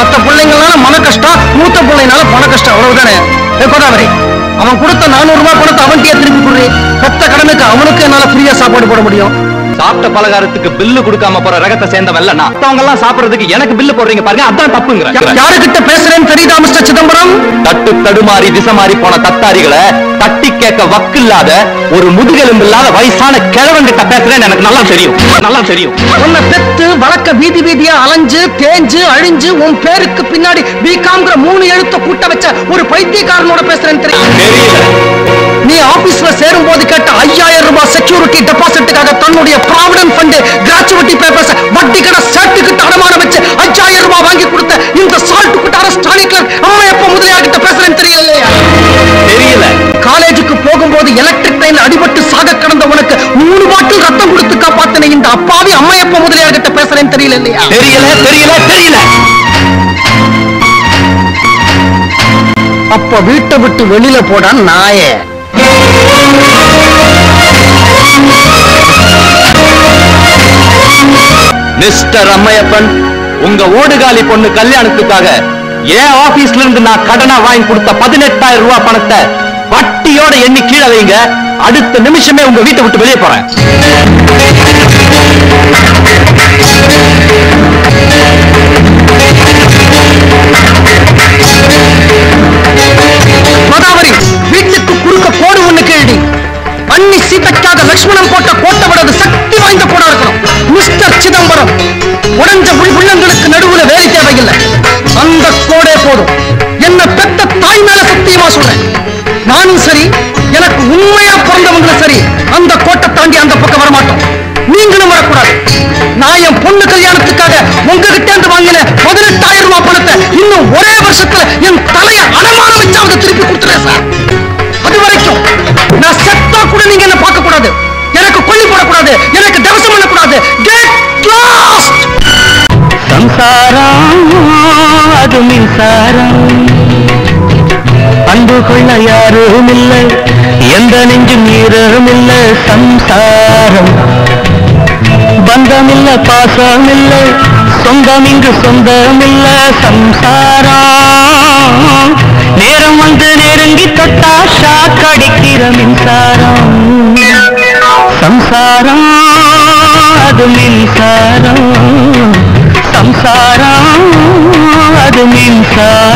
மத்த பிள்ளைங்களால மன கஷ்டம் மூத்த பிள்ளைனால பண கஷ்டம் அவ்வளவுதானே ஏ கோதாவரி அவன் கொடுத்த நானூறு ரூபாய் பணத்தை அவன்கிட்டயே திருப்பி கொடுறி பெத்த கடனுக்கு அவனுக்கு என்னால ஃப்ரீயா சாப்பாடு போட முடியும் சாப்பிட்ட பலகாரத்துக்கு பில்லு கொடுக்காம போற ரகத்தை சேர்ந்தவன் இல்ல நான் மத்தவங்க எல்லாம் சாப்பிடுறதுக்கு எனக்கு பில்லு போடுறீங்க பாருங்க அதான் தப்புங்கிறேன் யாருகிட்ட பேசுறேன்னு தெரியுதா மிஸ்டர் சிதம்பரம் தட்டு தடுமாறி திசை மாறி போன தத்தாரிகளை தட்டி கேட்க வக்கு இல்லாத ஒரு முதுகெலும்பு இல்லாத வயசான கிழவன் கிட்ட பேசுறேன்னு எனக்கு நல்லா தெரியும் நல்லா தெரியும் உன்னை பெத்து வழக்க வீதி வீதியா அலைஞ்சு தேஞ்சு அழிஞ்சு உன் பேருக்கு பின்னாடி பிகாம்ங்கிற மூணு எழுத்த கூட்ட வச்ச ஒரு பைத்தியக்காரனோட பேசுறேன்னு தெரியும் தெரியல நீ ஆபீஸ்ல சேரும் போது கேட்ட ஐயாயிரம் ரூபாய் செக்யூரிட்டி டெபாசிட்டுக்காக தன்னுடைய ப்ராவிடன்ட் ஃபண்ட் கிராச்சுவிட்டி பேப்பர்ஸ் வட்டி கடை சர்டிபிகேட் அடமானம் வச்சு ஐயாயிரம் ரூபாய் வாங்கி கொடுத்த இந்த சால்ட் குட்டார ஸ்டாலிக் அம்மா எப்ப முதலியார் கிட்ட பேசுறேன்னு தெரியலையா தெரியல காலேஜுக்கு போகும்போது எலக்ட்ரிக் ட்ரெயின் அடிபட்டு சாக கிடந்த உனக்கு மூணு பாட்டில் ரத்தம் கொடுத்து காப்பாத்தின இந்த அப்பாவி அம்மையப்ப முதலியார் கிட்ட பேசுறேன்னு தெரியல இல்லையா தெரியல தெரியல தெரியல அப்ப வீட்டை விட்டு வெளியில போடா நாயே மிஸ்டர் அம்மையப்பன் உங்க ஓடுகாலி பொண்ணு கல்யாணத்துக்காக என் ஆபீஸ்ல இருந்து நான் கடனா வாங்கி கொடுத்த பதினெட்டாயிரம் ரூபாய் பணத்தை வட்டியோட எண்ணி கீழே வைங்க அடுத்த நிமிஷமே உங்க வீட்டை விட்டு வெளியே போறேன் கோதாவரி வீட்டுக்கு குறுக்க கோடு ஒண்ணு கேள்வி அன்னி சீதைக்காக லக்ஷ்மணன் போட்ட கோட்டை விடது சக்தி வாய்ந்த கோடா இருக்கணும் மிஸ்டர் சிதம்பரம் உடைஞ்ச உள் உள்ளங்களுக்கு நடுவுல வேலை தேவையில்லை அந்த கோடே போதும் என்ன பெத்த தாய் மேல சத்தியமா சொல்றேன் நானும் சரி எனக்கு உண்மையா பிறந்தவங்களும் சரி அந்த கோட்டை தாண்டி அந்த பக்கம் வரமாட்டோம் நீங்களும் வரக்கூடாது நான் என் பொண்ணு கல்யாணத்துக்காக உங்ககிட்ட இருந்து வாங்கின பதினெட்டாயிரம் ரூபாய் பணத்தை இன்னும் ஒரே வருஷத்துல என் தலையை அடமானம் வச்சாவது திருப்பி கொடுத்துறேன் சார் அது வரைக்கும் நான் செத்தா கூட நீங்க என்ன பார்க்க கூடாது எனக்கு கொல்லி போடக்கூடாது எனக்கு தவசம் பண்ணக்கூடாது கெட் லாஸ்ட் சம்சாரம் அது மின்சாரம் அன்பு கொள்ள யாரும் இல்லை எந்த நெஞ்சும் ஈரம் இல்லை சம்சாரம் பந்தமில்ல பாசம் இல்லை சொந்தம் இங்கு சொந்தம் இல்ல சம்சாரம் நேரம் வந்து நெருங்கி தொட்டா ஷாக் அடிக்கிற மின்சாரம் சம்சாரம் அது மின்சாரம் சம்சாரம் அது மின்சாரம்